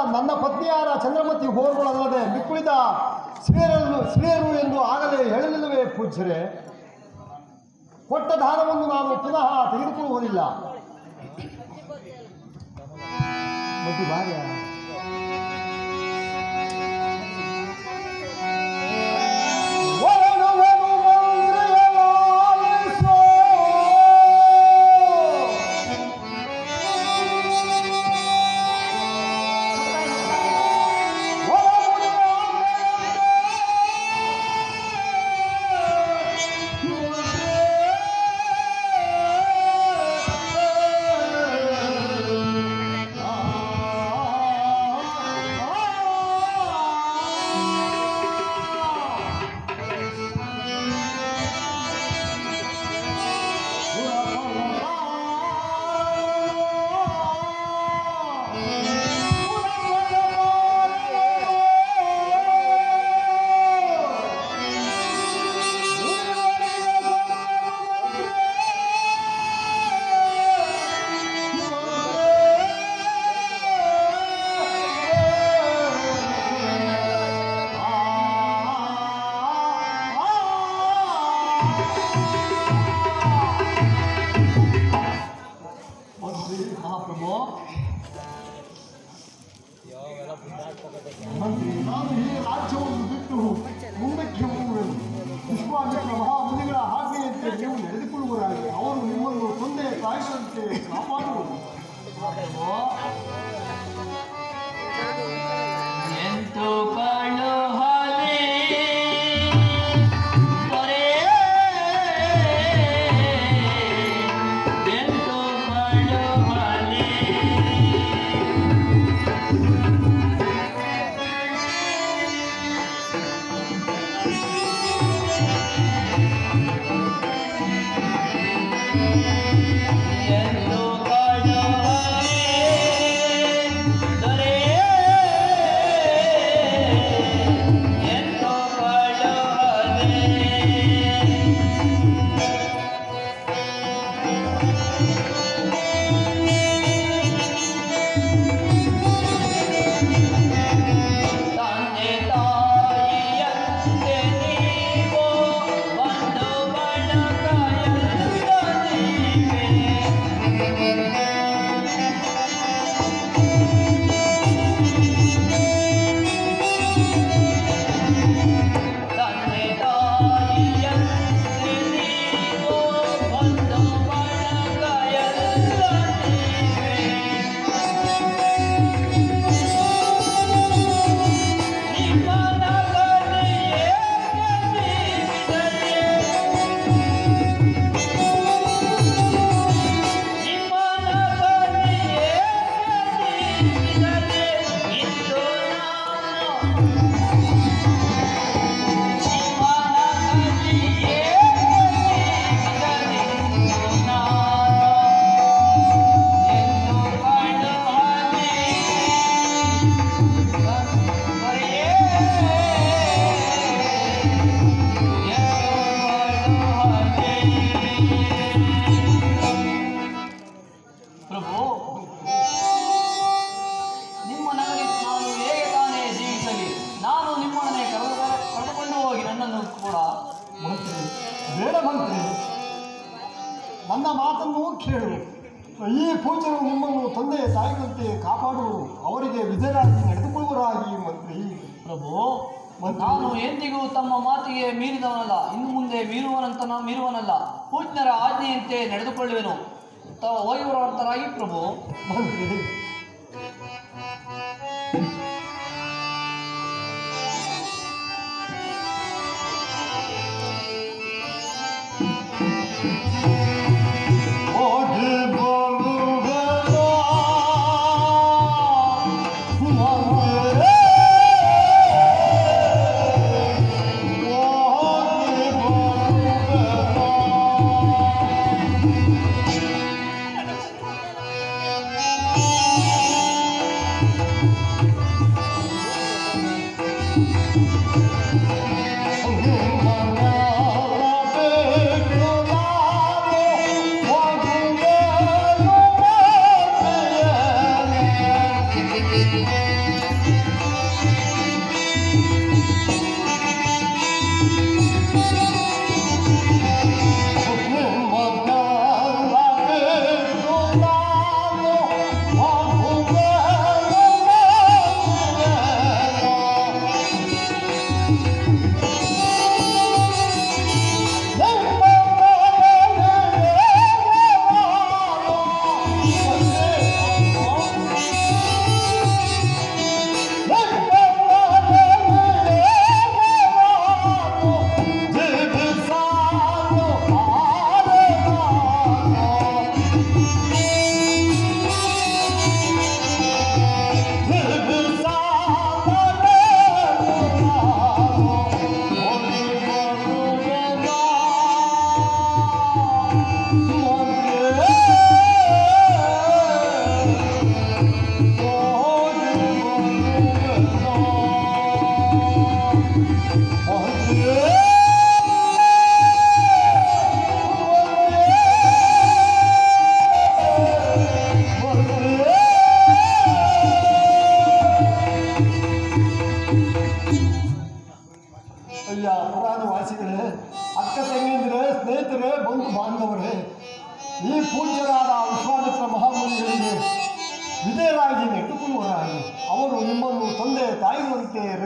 ನನ್ನ ಪತ್ನಿಯಾದ ಚಂದ್ರಮತಿ ಹೋರುಗಳಲ್ಲದೆ ಮಿಕ್ಕುಳಿದ ಸ್ತ್ರೀಯರನ್ನು ಸ್ತ್ರೀಯರು ಎಂದು ಆಗಲೇ ಹೇಳಲಿಲ್ಲವೇ ಪೂಜ್ಯರೇ ಕೊಟ್ಟ ದಾನವನ್ನು ನಾನು ಪುನಃ ತೆಗೆದುಕೊಳ್ಳುವುದಿಲ್ಲ ಮತಿ ಭಾರ್ಯ ವರನವನು ಮಂತ್ರಿಯಲಾಲಿಸೋ. ಮಂತ್ರಿ ಮಹಾಪ್ರಭು ಮಂತ್ರಿ ನಾನು ಈ ರಾಜ್ಯವನ್ನು ಬಿಟ್ಟು ಮುಂದಕ್ಕೆ ಹೋಗುವೆನು ವಿಶ್ವಾಮಿತ್ರ ಮಹಾಮುನಿಗಳ ಆಜ್ಞೆಯಂತೆ ನೀವು ನಡೆದುಕೊಳ್ಳುವರಾಗಿ ಅವರು ನಿಮ್ಮನ್ನು ತಂದೆ ತಾಯಿಯಂತೆ ಕಾಪಾಡುವರು ಮಹಾಪ್ರಭು, ಎಂತು ಕಳುಹಲಿ ದೊರೆ ಎಂತು ಕಳುಹಲಿ ಎಂತು ಕಳುಹಲಿ ದೊರೆ ಎಂತು ಕಳುಹಲಿ ತಂದೆ ತಾಯಿಯಂತೆ ನೀವು ಬಂಧು ಬಳಗ ಎಲ್ಲ ನೀವೇ. ತಂದೆ ತಾಯಿಯಂತೆ ನೀವು ಬಂಧು ಬಳಗ ಎಲ್ಲ ನೀವೇ. ಪ್ರಭು ನಿಮ್ಮ ನಗರಿ ನಾನು ಹೇಗೆ ತಾನೇ ಜೀವಿಸಲಿ ನಾನು ನಿಮ್ಮೊಡನೆ ಕರೆದು ಕರೆದುಕೊಂಡು ಹೋಗಿ ನನ್ನನ್ನು ಕೂಡ ಮಂತ್ರಿ ಬೇಡ ಮಂತ್ರಿ ನನ್ನ ಮಾತನ್ನು ಕೇಳು ಈ ಪೂಜರು ನಿಮ್ಮನ್ನು ತಂದೆ ತಾಯಿಯಂತೆ ಕಾಪಾಡುವರು ಅವರಿಗೆ ವಿಧೇಯರಾಗಿ ನಡೆದುಕೊಳ್ಳುವರಾಗಿ ಮಂತ್ರಿ ಪ್ರಭು ಮತ್ತು- ನಾನು ಎಂದಿಗೂ ತಮ್ಮ ಮಾತಿಗೆ ಮೀರಿದವನಲ್ಲ ಇನ್ನು ಮುಂದೆ ಮೀರುವನಂತನ ಮೀರುವನಲ್ಲ ಪೂಜ್ಞರ ಆಜ್ಞೆಯಂತೆ ನಡೆದುಕೊಳ್ಳುವೆನು ತಾವು ವೈವರಾರ್ಥರಾಗಿ ಪ್ರಭು ಮಂತ್ರಿ ಹೋಗಿ ಬರುವೆನೋ, ಮಂತ್ರಿ. ಹೋಗಿ ಬರುವೆನೋ. ಅಯ್ಯ ಪುರಾಣವಾಸಿಗಳೇ ಅಕ್ಕ ತಂಗಿಯಂದಿರೇ ಸ್ನೇಹಿತರೇ ಬಂಧು ಬಾಂಧವರೇ ಈ ಪೂಜ್ಯರಾದ ವಿಶ್ವಾಮಿತ್ರ ಮಹಾಮುನಿಗಳಿಗೆ ವಿಧೇಯರಾಗಿ ನೆಟ್ಟುಕೊಳ್ಳುವರಾಗಿ ಅವರು ನಿಮ್ಮನ್ನು ತಂದೆ ತಾಯಿಯಂತೆ